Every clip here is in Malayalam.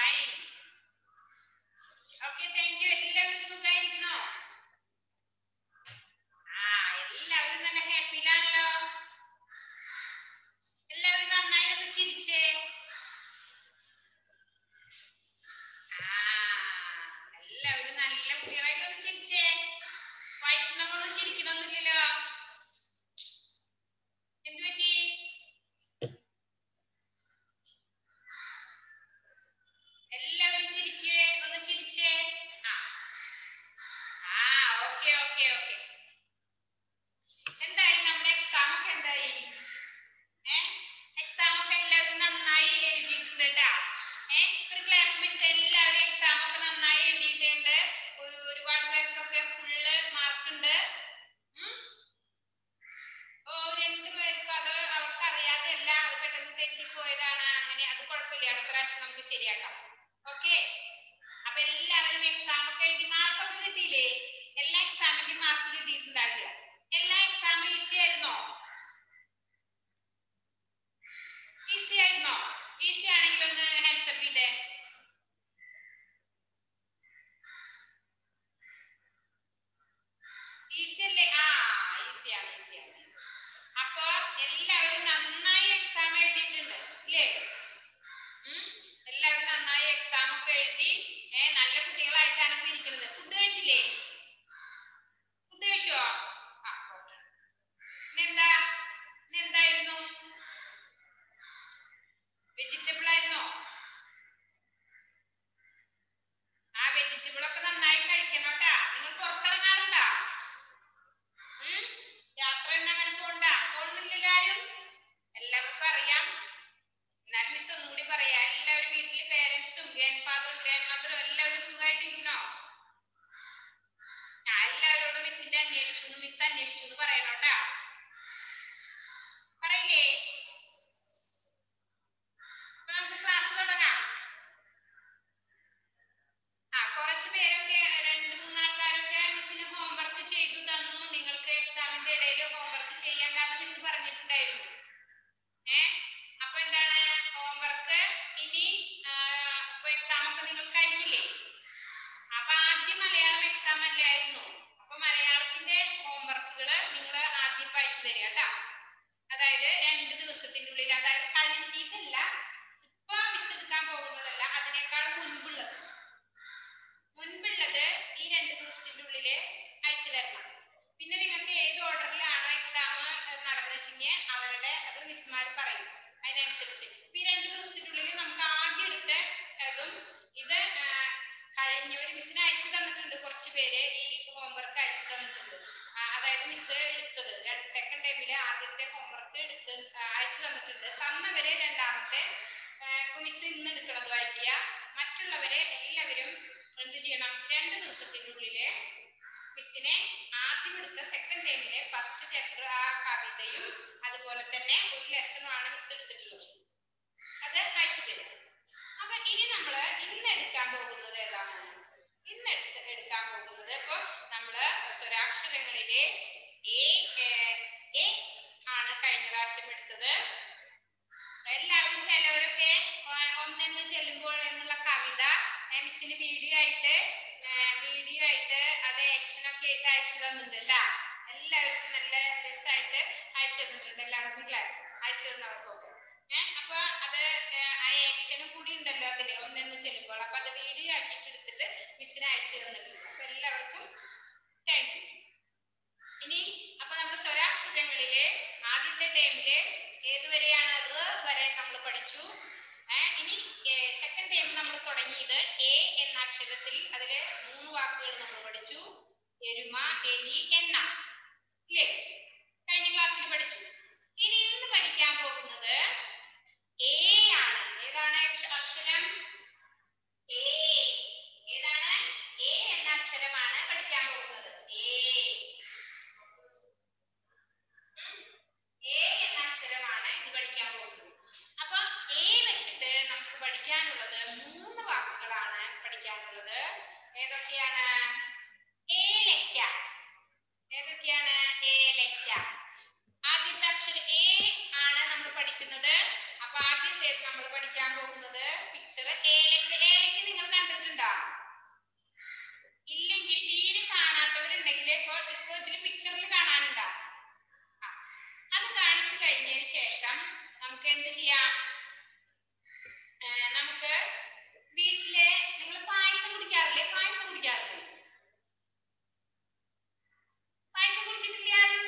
ഫൈൻ ഓക്കെ താങ്ക് യു എല്ലാവരും സുഖമായിരിക്കണോ ആ എല്ലാവരും നല്ല ഹാപ്പിയിലാണല്ലോ എല്ലാവരും നന്നായി ഒന്ന് ചിരിച്ചേ ആ എല്ലാവരും നല്ല കുട്ടികളായിട്ട് ഒന്ന് ചിരിച്ചേ വൈഷ്ണവൊന്നും ചിരിക്കണമൊന്നുമില്ലല്ലോ എന്ത് പറ്റി എല്ലാവരും ചിരിക്കേ ഒന്ന് ചിരിച്ചേ ആ ആ ഓക്കെ ഓക്കെ ഓക്കെ എന്തായി നമ്മുടെ എക്സാം ഒക്കെ എന്തായി എക്സാം ഒക്കെ എല്ലാവരും നന്നായി എഴുതിയിട്ടുണ്ട് കേട്ടാ ഏ ഒരു ക്ലാപ്പ് മിസ് എല്ലാവരും എക്സാം ഒക്കെ നന്നായി എഴുതിയിട്ടുണ്ട് ഒരു ഒരുപാട് പേർക്കൊക്കെ ഫുള്ള് മാർക്ക് ഉണ്ട് ഉം? ഓ രണ്ടു പേർക്കും അത് അവർക്ക് അറിയാതെയല്ല അത് പെട്ടെന്ന് തെറ്റിപ്പോയതാണ് അങ്ങനെ അത് കുഴപ്പമില്ല അടുത്ത പ്രാവശ്യം നമുക്ക് ശരിയാക്കാം ഓക്കെ അപ്പൊ എല്ലാവരും എക്സാം ഒക്കെ എഴുതി മാർക്കൊക്കെ കിട്ടിയില്ലേ എല്ലാ എക്സാമിന്റെയും മാർക്ക് കിട്ടിയിട്ടുണ്ടാവില്ല എല്ലാ എക്സാമും ഈസി ആയിരുന്നോ ഈസി ആയിരുന്നോ ഈസി ആണെങ്കിൽ ഒന്ന് ഹാൻഡ്സ് അപ്പ് ചെയ്തേ ഈസി അല്ലേ ആ ഈസിയാണ് ഈസിയാണ് അപ്പൊ എല്ലാവരും നന്നായി എക്സാം എഴുതിയിട്ടുണ്ട് ഇല്ലേ ഉം? എല്ലാവരും നന്നായി എക്സാം ഒക്കെ എഴുതി ഏ നല്ല കുട്ടികളായിട്ടാണ് ഇപ്പൊ ഇരിക്കുന്നത് ഫുഡ് കഴിച്ചില്ലേ ഫുഡ് കഴിച്ചോ ആ ഓക്കെ ഇന്നെന്താ ഇന്നെന്തായിരുന്നു വെജിറ്റബിൾ ആയിരുന്നോ ആ വെജിറ്റബിൾ ഒക്കെ നന്നായി കഴിക്കണം ട്ടാ നിങ്ങൾ പുറത്തിറങ്ങാറുണ്ടാ ഉം? യാത്രയൊന്നും അങ്ങനെ പോണ്ട പോകുന്നില്ലല്ലോ ആരും എല്ലാവർക്കും അറിയാം എന്നാൽ മിസ് ഒന്നും കൂടി പറയാം എല്ലാവരും വീട്ടില് പേരൻസും ഗ്രാൻഡ് ഫാദറും ഗ്രാൻഡ് മദറും എല്ലാവരും സുഖമായിട്ടിരിക്കണോ ഞാൻ എല്ലാവരോടും മിസ്സിന്റെ അന്വേഷിച്ചു മിസ് അന്വേഷിച്ചു എന്ന് പറയണം ട്ടാ പറയില്ലേ അപ്പൊ നമുക്ക് ക്ലാസ് തുടങ്ങാം ആ കുറച്ച് പേരൊക്കെ രണ്ട് മൂന്നാൾക്കാരൊക്കെ മിസ്സിന് ഹോംവർക്ക് ചെയ്തു തന്നു നിങ്ങൾക്ക് എക്സാമിന്റെ ഇടയിൽ ഹോംവർക്ക് ചെയ്യണ്ടെന്ന് മിസ് പറഞ്ഞിട്ടുണ്ടായിരുന്നു ഏ അപ്പൊ എന്താണ് ഹോംവർക്ക് ഇനി ഇപ്പൊ എക്സാം ഒക്കെ നിങ്ങൾ കഴിഞ്ഞില്ലേ അപ്പൊ ആദ്യം മലയാളം എക്സാം അല്ലായിരുന്നു അപ്പൊ മലയാളത്തിന്റെ ഹോംവർക്കുകൾ നിങ്ങൾ ആദ്യം വായിച്ചു തരിക കേട്ടാ അതായത് രണ്ട് ദിവസത്തിന്റെ ഉള്ളിൽ അതായത് കഴിഞ്ഞിട്ടല്ല ഇപ്പൊ മിസ് എടുക്കാൻ പോകുന്നതല്ല അതിനേക്കാൾ മുൻപുള്ളത് മുൻപുള്ളത് ഈ രണ്ട് ദിവസത്തിന്റെ ഉള്ളില് അയച്ചു തരണം പിന്നെ നിങ്ങൾക്ക് ഏത് ഓർഡറിലാണ് എക്സാം നടന്നു വെച്ചെങ്കിൽ അവരുടെ അത് മിസ്മാർ പറയും അതിനനുസരിച്ച് ഇപ്പൊ ഈ രണ്ട് ദിവസത്തിന്റെ ഉള്ളിൽ നമുക്ക് ആദ്യം എടുത്ത അതും ഇത് ആ, കഴിഞ്ഞവർ മിസ്സിന് അയച്ചു തന്നിട്ടുണ്ട് കുറച്ച് പേര് ഈ ഹോംവർക്ക് അയച്ചു തന്നിട്ടുണ്ട് ആ, അതായത് മിസ് എടുത്തത് സെക്കൻഡ് ടൈമില് ആദ്യത്തെ ഹോംവർക്ക് എടുത്ത് ആ, അയച്ചു തന്നിട്ടുണ്ട് തന്നവര് രണ്ടാമത്തെ മിസ് ഇന്ന് എടുക്കണത് വായിക്കുക മറ്റുള്ളവരെ എല്ലാവരും എന്ത് ചെയ്യണം രണ്ട് ദിവസത്തിന്റെ ഉള്ളില് മിസ്സിനെ ആദ്യം എടുത്ത സെക്കൻഡ് ടൈമിലെ ഫസ്റ്റ് ചാപ്റ്റർ ആ കവിതയും അതുപോലെ തന്നെ ഒരു ലെസണുമാണ് മിസ് എടുത്തിട്ടുള്ളത് അത് അയച്ചു തരും അപ്പൊ ഇനി നമ്മള് ഇന്ന് എടുക്കാൻ പോകുന്നത് ഏതാണ് ഇന്ന് എടുത്ത് എടുക്കാൻ പോകുന്നത് ഇപ്പൊ നമ്മള് സ്വരാക്ഷരങ്ങളിലെ എ ഏർ, എ ആണ് കഴിഞ്ഞ പ്രാവശ്യം എടുത്തത് എല്ലാവരും ചിലവരൊക്കെ ഒ- ഒന്നെന്ന് ചെല്ലുമ്പോൾ എന്നുള്ള കവിത മിസ്സിന് വീഡിയോ ആയിട്ട് വീഡിയോ ആയിട്ട് അത് ആക്ഷൻ ഒക്കെ ആയിട്ട് അയച്ചു തന്നിട്ടുണ്ട് ട്ടാ. എല്ലാവർക്കും നല്ല രസമായിട്ട് അയച്ചു തന്നിട്ടുണ്ട് എല്ലാവർക്കും ക്ലാ അയച്ചു തന്നവർക്കൊക്കെ ഏഹ് അപ്പൊ അത് ഏർ, ആ ആക്ഷനും കൂടി ഉണ്ടല്ലോ അതില് ഒന്നെന്ന് ചെല്ലുമ്പോൾ അപ്പൊ അത് വീഡിയോ ആക്കിയിട്ട് എടുത്തിട്ട് മിസ്സിന് അയച്ചു തന്നിട്ടുണ്ട് അപ്പൊ എല്ലാവർക്കും താങ്ക് യു ഇനി അപ്പൊ നമ്മൾ സ്വരാക്ഷരങ്ങളിലെ ആദ്യത്തെ ടൈമില് ഏതുവരെയാണ് റ് വരെ നമ്മൾ പഠിച്ചു ഏ, ഇനി സെക്കൻഡ് ടൈം നമ്മൾ തുടങ്ങിയത് എ എന്ന അക്ഷരത്തിൽ അതില് മൂന്ന് വാക്കുകൾ നമ്മൾ പഠിച്ചു എരുമ എലി എണ്ണ ഇല്ലേ കഴിഞ്ഞ ക്ലാസ്സിൽ പഠിച്ചു ഇനി ഇന്ന് പഠിക്കാൻ പോകുന്നത് എ ആണ് ഏതാണ് അക്ഷ- അക്ഷരം എ ഏതാണ് എ എന്ന അക്ഷരമാണ് പഠിക്കാൻ പോകുന്നത് എ എ എന്ന അക്ഷരമാണ് ഇന്ന് പഠിക്കാൻ പോകുന്നത് അപ്പൊ എ വെച്ചിട്ട് നമുക്ക് പഠിക്കാനുള്ളത് മൂന്ന് വാക്കുകളാണ് പഠിക്കാനുള്ളത് ഏതൊക്കെയാണ് ഏലക്ക ഏതൊക്കെയാണ് ഏലക്ക ആദ്യത്തെ അക്ഷരം എ ആണ് നമ്മൾ പഠിക്കുന്നത് അപ്പൊ അപ്പൊ ആദ്യം നമ്മൾ പഠിക്കാൻ പോകുന്നത് പിക്ചർ ഏലക്ക ഏലക്ക നിങ്ങൾ കണ്ടിട്ടുണ്ടോ ഇല്ലെങ്കിൽ തീരെ കാണാത്തവരുണ്ടെങ്കിൽ ഇപ്പൊ ഇപ്പൊ ഇതിൽ പിക്ചറിൽ കാണാനുണ്ടോ ആ, അത് കാണിച്ചു കഴിഞ്ഞതിന് ശേഷം നമുക്ക് എന്ത് ചെയ്യാം ഏ, നമുക്ക് വീട്ടിലെ നിങ്ങൾ പായസം കുടിക്കാറില്ലേ പായസം കുടിക്കാറില്ലേ പായസം കുടിച്ചിട്ടില്ല ആരും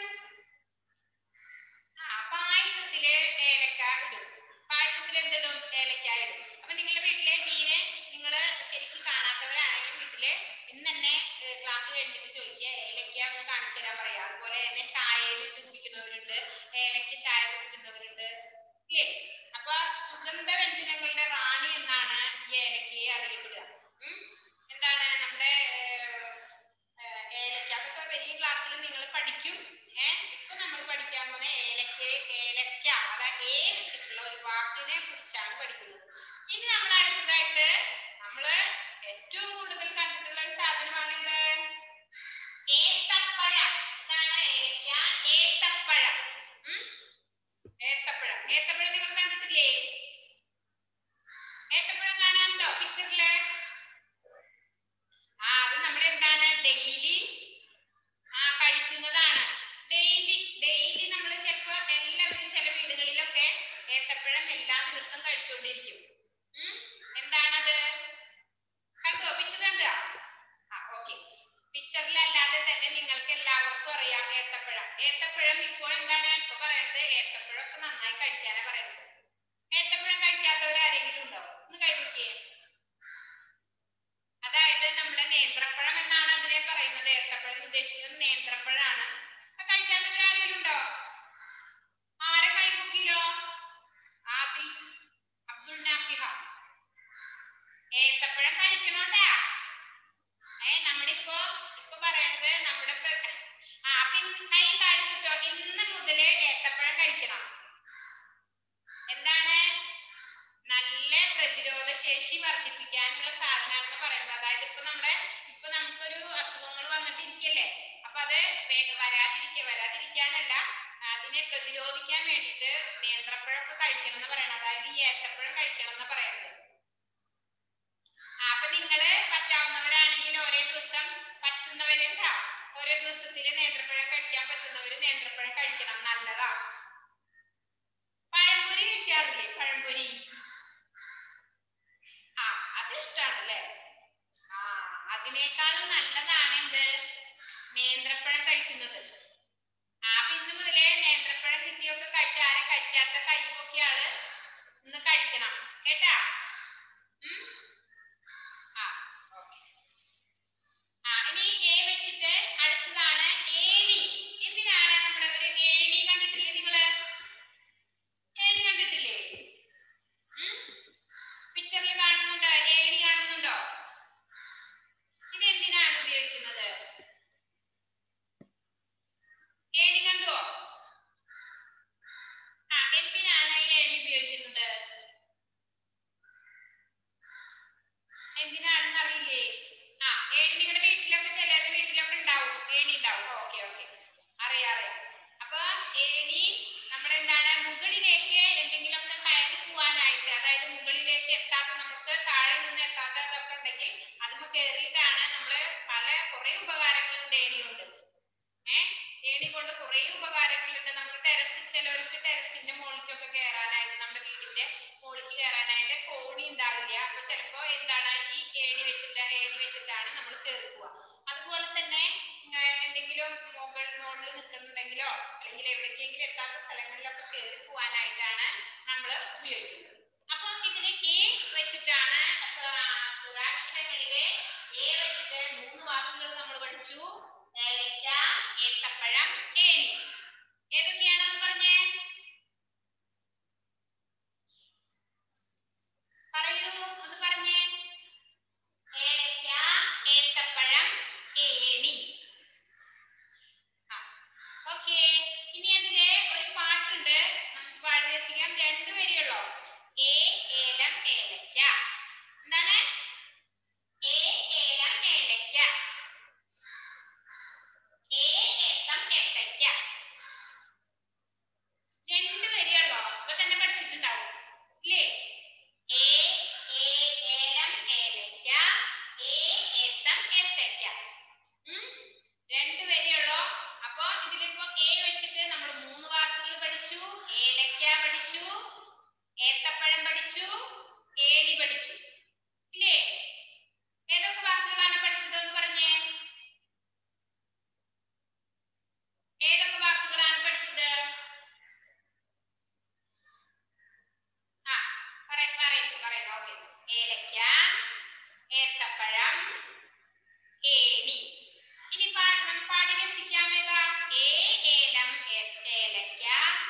ആ പായസത്തില് ഏലക്ക ഇടും പായസത്തിൽ എന്തിടും ഏലക്ക ഇടും അപ്പൊ നിങ്ങളുടെ വീട്ടിലെ തീരെ നിങ്ങൾ ശരിക്കും കാണാത്തവരാണെങ്കിൽ വീട്ടില് ഇന്ന് തന്നെ ക്ലാസ് കഴിഞ്ഞിട്ട് ചോദിക്കുക ഏലക്ക ഒന്ന് കാണിച്ചു തരാൻ പറയാം അതുപോലെ തന്നെ ചായയിൽ ഇട്ട് കുടിക്കുന്നവരുണ്ട് ഏലക്ക ചായ കുടിക്കുന്നവരുണ്ട് ഇല്ലേ അപ്പൊ സുഗന്ധ വ്യഞ്ജനങ്ങളുടെ റാണി എന്നാണ് ഈ ഏലക്കയെ അറിയപ്പെടുക ഉം? എന്താണ് നമ്മുടെ ഏർ, ഏർ, ഏലക്ക അതൊക്കെ വലിയ ക്ലാസ്സിൽ നിങ്ങൾ പഠിക്കും ഏഹ് ഇപ്പൊ നമ്മൾ പഠിക്കാൻ പോകുന്ന ഏലക്ക ഏലക്ക അതായത് ഏ വെച്ചിട്ടുള്ള ഒരു വാക്കിനെ കുറിച്ചാണ് പഠിക്കുന്നത് ഇനി നമ്മൾ അടുത്തതായിട്ട് നമ്മള് ഏറ്റവും കൂടുതൽ കണ്ടിട്ടുള്ള ഒരു സാധനമാണ് എന്ത് ഏത്തപ്പഴം എന്താണ് ഏലക്ക ഏത്തപ്പഴം ഉം? ഏത്തപ്പഴം ഏത്തപ്പഴം നിങ്ങൾ കണ്ടിട്ടില്ലേ ഏത്തപ്പഴം കാണാനുണ്ടോ പിക്ചറില് ആ അത് നമ്മൾ എന്താണ് ഡെയിലി ആ കഴിക്കുന്നതാണ് ഡെയിലി ഡെയിലി നമ്മൾ ചിലപ്പോ എല്ലാവരും ചില വീടുകളിലൊക്കെ ഏത്തപ്പഴം എല്ലാ ദിവസവും കഴിച്ചുകൊണ്ടിരിക്കും ഉം? എന്താണത് കണ്ടോ പിക്ചർ കണ്ടോ ആ ഓക്കെ പിക്ചറിലല്ലാതെ തന്നെ നിങ്ങൾക്ക് എല്ലാവർക്കും അറിയാം ഏത്തപ്പഴം ഏത്തപ്പഴം ഇപ്പോൾ എന്താണ് ഇപ്പൊ പറയുന്നത് ഏത്തപ്പഴം ഒക്കെ നന്നായി കഴിക്കാനാ പറയുന്നത് ഏത്തപ്പഴം കഴിക്കാത്തവർ ആരെങ്കിലും ഉണ്ടോ ഒന്ന് കൈവയ്ക്കേ അതായത് നമ്മുടെ നേന്ത്രപ്പഴം എന്നാണ് അതിനെ പറയുന്നത് ഏത്തപ്പഴം എന്ന് ഉദ്ദേശിക്കുന്നത് നേന്ത്രപ്പഴമാണ് അത് കഴിക്കാത്തവർ ആരെങ്കിലും ഉണ്ടോ ആരെ കൈപൊക്കിയില്ലോ ആദിൽ അബ്ദുൽ നാഫിഹ ഏത്തപ്പഴം കഴിക്കണോട്ടാ ഏ നമ്മളിപ്പോ ഇപ്പൊ പറയണത് നമ്മുടെ പ്ര- ആ പിന്നെ കൈ താഴ്ത്തിട്ടോ ഇന്ന് മുതല് ഏത്തപ്പഴം കഴിക്കണം എന്താണ് നല്ല പ്രതിരോധ ശേഷി വർദ്ധിപ്പിക്കാനുള്ള സാധനമാണെന്ന് പറയുന്നത് അതായത് ഇപ്പൊ നമ്മുടെ ഇപ്പൊ നമുക്കൊരു അസുഖങ്ങൾ വന്നിട്ടിരിക്കല്ലേ അപ്പൊ അത് വേ- വരാതിരിക്ക വരാതിരിക്കാനല്ല അതിനെ പ്രതിരോധിക്കാൻ വേണ്ടിയിട്ട് നേന്ത്രപ്പഴമൊക്കെ കഴിക്കണം എന്ന് പറയണത് അതായത് ഈ ഏത്തപ്പഴം കഴിക്കണം എന്ന് പറയുന്നത് ആ, അപ്പൊ നിങ്ങള് പറ്റാവുന്നവരാണെങ്കിൽ ഒരേ ദിവസം പറ്റുന്നവരുണ്ടാ ഓരോ ദിവസത്തില് നേന്ത്രപ്പഴം കഴിക്കാൻ പറ്റുന്നവര് നേന്ത്രപ്പഴം കഴിക്കണം നല്ലതാ പഴംപൊരി കഴിക്കാറില്ലേ പഴംപൊരി ആ അത് ഇഷ്ടാണല്ലേ ആ അതിനേക്കാളും നല്ലതാണ് എന്ത് നേന്ത്രപ്പഴം കഴിക്കുന്നത് ആ അപ്പൊ ഇന്ന് മുതലേ നേന്ത്രപ്പഴം കിട്ടിയൊക്കെ കഴിച്ച ആരെ കഴിക്കാത്ത കൈപ്പൊക്കെ ആള് ഇന്ന് കഴിക്കണം കേട്ടാ ഉം? ആ ഓക്കെ ആ ഇനി എ വെച്ചിട്ട് അടുത്തതാണ് ഏണി എന്തിനാണ് നമ്മുടെ ഒരു ഏണി കണ്ടിട്ടില്ലേ നിങ്ങള് ഏണി കണ്ടിട്ടില്ലേ പിക്ചറിൽ കാണുന്നുണ്ടോ ഏണി കാണുന്നുണ്ടോ ഇത് എന്തിനാണ് ഉപയോഗിക്കുന്നത് ഏണി കണ്ടോ ആ എന്തിനാണ് ഈ ഏണി ഉപയോഗിക്കുന്നത് എന്തിനാണെന്ന് അറിയില്ലേ ആ ഏണി നിങ്ങളുടെ വീട്ടിലൊക്കെ ചിലരുടെ വീട്ടിലൊക്കെ ഉണ്ടാവും ഏണി ഉണ്ടാവും ഓക്കെ ഓക്കെ അറിയാം അറിയാം അപ്പൊ ഏണി നമ്മൾ എന്താണ് മുകളിലേക്ക് എന്തെങ്കിലുമൊക്കെ കയറി പോവാനായിട്ട് അതായത് മുകളിലേക്ക് എത്താത്ത നമുക്ക് താഴെ നിന്ന് എത്താത്തതൊക്കെ ഉണ്ടെങ്കിൽ അതിന് കയറിയിട്ടാണ് നമ്മള് പല കുറെ ഉപകാരങ്ങളുണ്ട് ഏണി കൊണ്ട് ഏഹ് ഏണി കൊണ്ട് കുറെ ഉപകാരങ്ങളുണ്ട് നമുക്ക് ടെറസ് ചിലവർക്ക് ടെറസിന്റെ മുകളിലേക്കൊക്കെ കയറാനായിട്ട് നമ്മുടെ വീടിന്റെ മുകളിലേക്ക് കയറാനായിട്ട് കോണി ഉണ്ടാവില്ല അപ്പൊ ചിലപ്പോ എന്താണ് ഈ ഏണി വെച്ചിട്ട് ഏണി വെച്ചിട്ടാണ് നമ്മൾ കയറി പോവുക അതുപോലെ തന്നെ ഉം, എന്തെങ്കിലും മുകൾ മുകളിൽ നിൽക്കുന്നുണ്ടെങ്കിലോ അല്ലെങ്കിൽ എവിടേക്കെങ്കിലും എത്താത്ത സ്ഥലങ്ങളിലൊക്കെ കയറി പോവാനായിട്ടാണ് നമ്മൾ ഉപയോഗിക്കുന്നത് അപ്പൊ ഇതിന് എ വെച്ചിട്ടാണ് അക്ഷരങ്ങളിലെ എ വെച്ചിട്ട് മൂന്ന് വാക്കുകൾ നമ്മൾ പഠിച്ചു ഏലക്ക ഏത്തപ്പഴം ഏണി ഏതൊക്കെയാണെന്ന് പറഞ്ഞേ പറയൂ ഒന്ന് പറഞ്ഞേ ഏലക്ക ഏത്തപ്പഴം ഏണി ഓക്കെ ഇനി അതിലെ ഒരു പാട്ടുണ്ട് നമുക്ക് പാടി രസിക്കാം രണ്ടു വരിയുള്ളോ ഏലക്ക ഏത്തപ്പഴം ഏണി ഇനി പാ- നമുക്ക് പാടി രസിക്കാം ഏതാ ഏ ഏലം ഏ- ഏലക്ക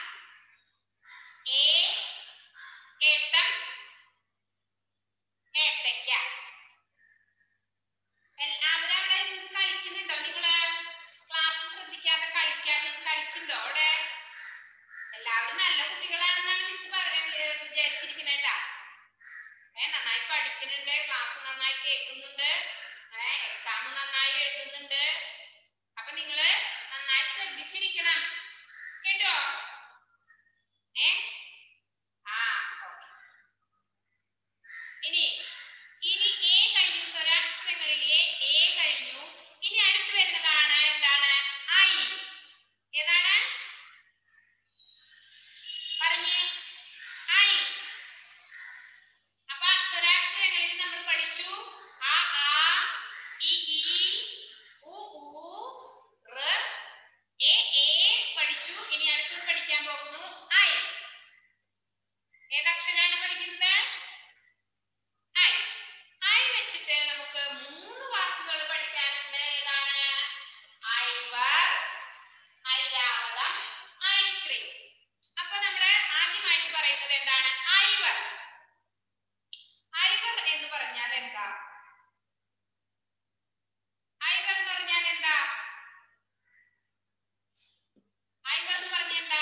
ഏ ഏത്തം ഏത്തക്ക എല്ലാവരും അവിടെ ഇരുന്ന് കളിക്കുന്നുണ്ടോ നിങ്ങള് ക്ലാസ് ശ്രദ്ധിക്കാതെ കളിക്കാതെ കളിക്കുന്നുണ്ടോ അവിടെ എല്ലാവരും നല്ല കുട്ടികളാണെന്നാണ് മിസ് പറയാൻ വിചാരിച്ചിരിക്കണേട്ടാ ഏ നന്നായി പഠിക്കുന്നുണ്ട് ക്ലാസ് നന്നായി കേൾക്കുന്നുണ്ട് ഏ എക്സാം നന്നായി എഴുതുന്നുണ്ട് അപ്പൊ നിങ്ങള് നന്നായി ശ്രദ്ധിച്ചിരിക്കണം കേട്ടോ ഏ ആ ഓക്കെ ഇനി ഇനി എ കഴിഞ്ഞു സ്വരാക്ഷരങ്ങളിലെ എ കഴിഞ്ഞു ഇനി അടുത്ത് വരുന്നതാണ് എന്താണ് ഐ ഏതാണ് പറഞ്ഞേ ഐ അപ്പൊ സ്വരാക്ഷരങ്ങളിൽ നമ്മൾ പഠിച്ചു ആ ആ ഇ ഈ ഉ ഊ ഋ എ ഏ പഠിച്ചു ഇനി അടുത്തത് പഠിക്കാൻ പോകുന്നു ഐ ഏതക്ഷരാണ് പഠിക്കുന്നത് ഐ ഐ വെച്ചിട്ട് നമുക്ക് മൂന്ന് വാക്കുകൾ പഠിക്കാനുണ്ട് ഏതാണ് ഐവർ ഐരാവതം ഐസ്ക്രീം അപ്പൊ നമ്മള് ആദ്യമായിട്ട് പറയുന്നത് എന്താണ് ഐവർ ഐവർ എന്ന് പറഞ്ഞാൽ എന്താ ഐവർ എന്ന് പറഞ്ഞാൽ എന്താ ഐവർ എന്ന് പറഞ്ഞാൽ എന്താ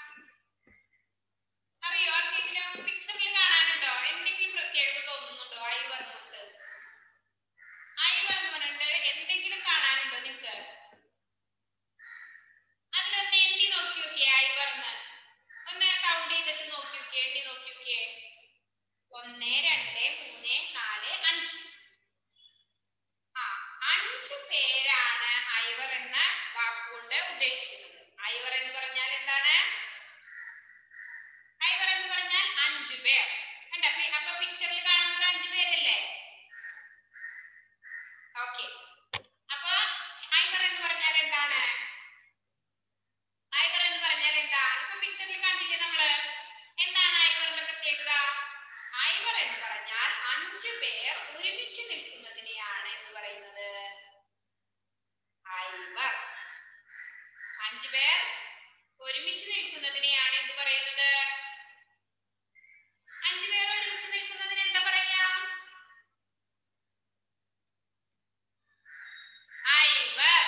അറിയോ ആർക്കെങ്കിലും പിക്ചറിൽ കാണാനുണ്ടോ എന്തെങ്കിലും പ്രത്യേകത തോന്നുന്നുണ്ടോ ഐവർ നോക്ക് ഐവർ എന്ന് പറഞ്ഞിട്ട് എന്തെങ്കിലും കാണാനുണ്ടോ നിങ്ങക്ക് അതിലൊന്ന് എണ്ണി നോക്കി നോക്കിയേ ഐവർന്ന് ഒന്ന് കൗണ്ട് ചെയ്തിട്ട് നോക്കി നോക്കിയേ എണ്ണി നോക്കി നോക്കിയേ ഒന്ന് രണ്ട് മൂന്ന് നാല് അഞ്ച് ആ അഞ്ച് പേരാണ് ഐവർ എന്ന വാക്കുകൊണ്ട് ഉദ്ദേശിക്കുന്നത് ഐവർ എന്ന് പറഞ്ഞാൽ എന്താണ് ഐവർ എന്ന് പറഞ്ഞാൽ അഞ്ചു പേർ കണ്ട അപ്പൊ പിക്ചറിൽ കാണുന്നത് അഞ്ചു പേരല്ലേ ഓക്കെ അപ്പൊ ഐവർ എന്ന് പറഞ്ഞാൽ എന്താണ് ഐവർ എന്ന് പറഞ്ഞാൽ എന്താ ഇപ്പൊ പിക്ചറിൽ കണ്ടില്ലേ നമ്മള് എന്താണ് ഐവറിന്റെ പ്രത്യേകത ഐവർ എന്ന് പറഞ്ഞാൽ അഞ്ചു പേർ ഒരുമിച്ച് നിൽക്കുന്നതിനെയാണ് എന്ന് പറയുന്നത് ഐവർ അഞ്ചു പേർ ഒരുമിച്ച് നിൽക്കുന്നതിനെയാണ് എന്ത് പറയുന്നത് അഞ്ചു പേർ ഒരുമിച്ച് നിൽക്കുന്നതിന് എന്താ പറയാ ഐവർ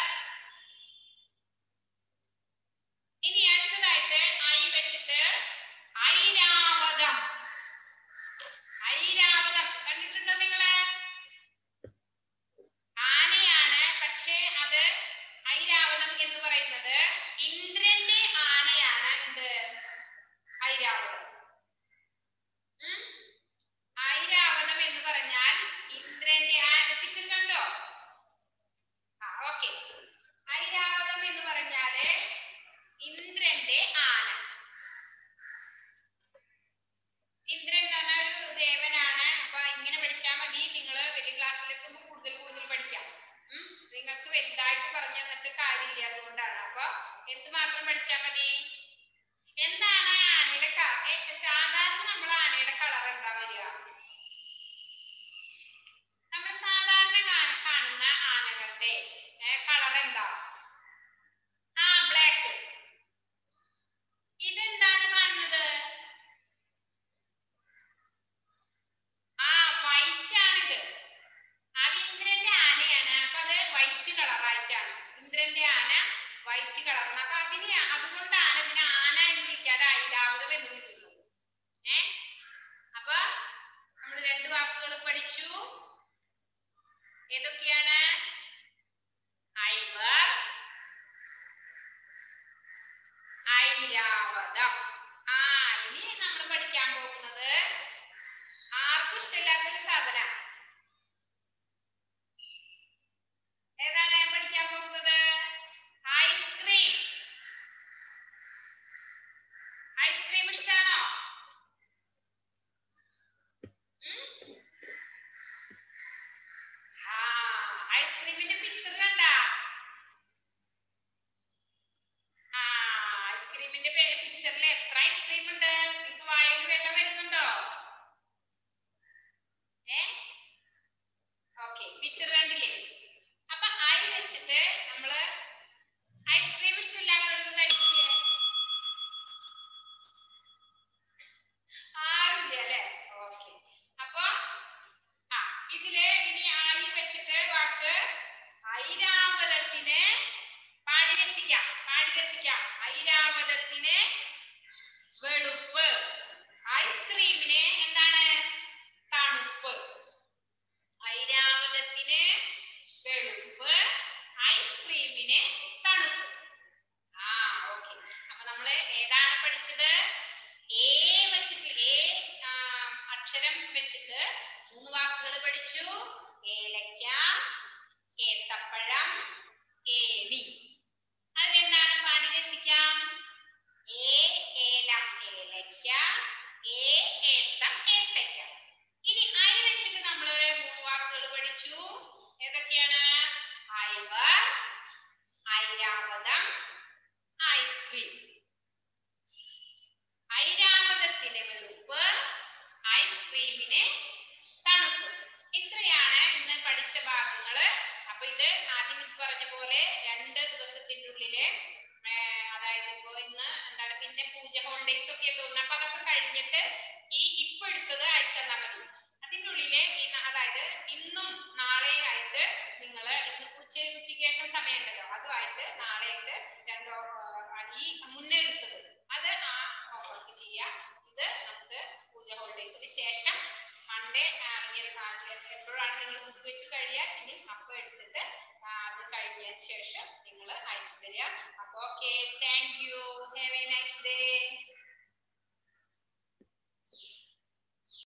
ഇനി അടുത്തതായിട്ട് ഐ വെച്ചിട്ട് ഐരാവതം ഐരാവതം കണ്ടിട്ടുണ്ടോ നിങ്ങള് ആനയാണ് പക്ഷേ അത് ഐരാവതം എന്ന് പറയുന്നത് ഇന്ദ്രന്റെ ആനയാണ് എന്ത് ഐരാവതം ഉം? ഐരാവതം എന്ന് പറഞ്ഞാൽ ഇന്ദ്രന്റെ ആന പിക്ചർ കണ്ടോ ആ ഓക്കെ ഐരാവതം എന്ന് പറഞ്ഞാല് ഇന്ദ്രന്റെ ആന ഇന്ദ്രൻ എന്ന് പറഞ്ഞ ഒരു ദേവനാണ് അപ്പൊ ഇങ്ങനെ പഠിച്ചാൽ മതി നിങ്ങൾ വലിയ ക്ലാസ്സിലെത്തുമ്പോൾ കൂടുതൽ കൂടുതൽ പഠിക്കാം ഉം? നിങ്ങൾക്ക് വലുതായിട്ട് പറഞ്ഞു തന്നിട്ട് കാര്യമില്ല അതുകൊണ്ടാണ് അപ്പൊ എന്ത് മാത്രം പഠിച്ചാൽ മതി എന്താണ് ആനയുടെ ക- ഏ, സാധാരണ നമ്മൾ ആനയുടെ കളർ എന്താ വരിക നമ്മൾ സാധാരണ കാ- കാണുന്ന ആനകളുടെ കളർ എന്താ ആ ബ്ലാക്ക് ഇതെന്താണ് കാണുന്നത് ആ വൈറ്റ് ആണിത് അത് ഇന്ദ്രന്റെ ആനയാണ് അപ്പൊ അത് വൈറ്റ് കളറായിട്ടാണ് ഇന്ദ്രന്റെ ആന വൈറ്റ് കളറാണ് അപ്പൊ അതിന് അതുകൊണ്ടാണ് ഇതിനെ ആന എന്ന് വിളിക്കാതെ ഐരാവതം എന്ന് വിളിക്കുന്നത് ഏ അപ്പൊ നമ്മൾ രണ്ട് വാക്കുകൾ പഠിച്ചു ഏതൊക്കെയാണ് ഐവർ ഐരാവതം ആ ഇനി നമ്മൾ പഠിക്കാൻ പോകുന്നത് ആർക്കും ഇഷ്ടമില്ലാത്തൊരു സാധന ഏതാണ് പഠിക്കാൻ പോകുന്നത് ഐസ്ക്രീം ഐസ്ക്രീം ഇഷ്ടാണോ ഉം? ആ ഐസ്ക്രീമിന്റെ പിക്ചർ കണ്ടാ ആ ഐസ്ക്രീമിന്റെ പിക്ചറിൽ എത്ര ഐസ്ക്രീം ഉണ്ട് നിങ്ങൾക്ക് വായിൽ വെള്ളം വരുന്നുണ്ടോ വാക്ക് ഐരാവതത്തിന് പാടി രസിക്കാം പാടി രസിക്കാം ഐരാവതത്തിന് വെളുപ്പ് ഐസ്ക്രീമിന് എന്താണ് തണുപ്പ് ഐരാവതത്തിന് വെളുപ്പ് ഐസ്ക്രീമിന് തണുപ്പ് ആ ഓക്കെ അപ്പൊ നമ്മള് ഏതാണ് പഠിച്ചത് എ വെച്ചിട്ട് എ അക്ഷരം വെച്ചിട്ട് മൂന്ന് വാക്കുകൾ പഠിച്ചു ഏലക്ക ഏത്തപ്പഴം ഏണി അതിലെന്താണ് പാടി രസിക്കാം ഏ ഏലം ഏലക്ക ഏ ഏത്തം ഏത്തക്ക ഇനി ഐ വെച്ചിട്ട് നമ്മൾ മൂന്ന് വാക്കുകൾ പഠിച്ചു ഏതൊക്കെയാണ് ഐവർ ഐരാവതം ഐസ്ക്രീം ഐരാവതത്തിന് വെളുപ്പ് ഐസ്ക്രീമിന് തണുപ്പ് ഇത്രയാണ് ഇന്ന് പഠിച്ച ഭാഗങ്ങള് അപ്പൊ ഇത് ആദ്യം മിസ് പറഞ്ഞ പോലെ രണ്ട് ദിവസത്തിന്റെ ഉള്ളില് ഏ, അതായത് ഇപ്പോ ഇന്ന് എന്താണ് പിന്നെ പൂജ ഹോളിഡേയ്സ് ഒക്കെ തോന്നുന്നു അപ്പൊ അതൊക്കെ കഴിഞ്ഞിട്ട് ഈ ഇപ്പൊ എടുത്തത് അയച്ചു തന്നാൽ മതി അതിന്റെ ഉള്ളില് ഈ ന- അതായത് ഇന്നും നാളെയും ആയിട്ട് നിങ്ങൾ ഇന്ന് ഉച്ച ഉച്ചയ്ക്ക് ശേഷം സമയമുണ്ടല്ലോ അതുമായിട്ട് നാളെയായിട്ട് രണ്ടോ ആ, ഈ മുന്നേ എടുത്തത് അത് ആ ഹോംവർക്ക് ചെയ്യാം ഇത് നമുക്ക് പൂജ ഹോളിഡേയ്സിന് ശേഷം മൺഡേ എപ്പോഴാണ് നിങ്ങൾ ബുക്ക് വെച്ച് കഴിയുക ചിന്നി അപ്പൊ എടുത്തിട്ട് ആ, അത് കഴിഞ്ഞതിന് ശേഷം നിങ്ങൾ അയച്ചു തരിക അപ്പൊ okay thank you have a nice day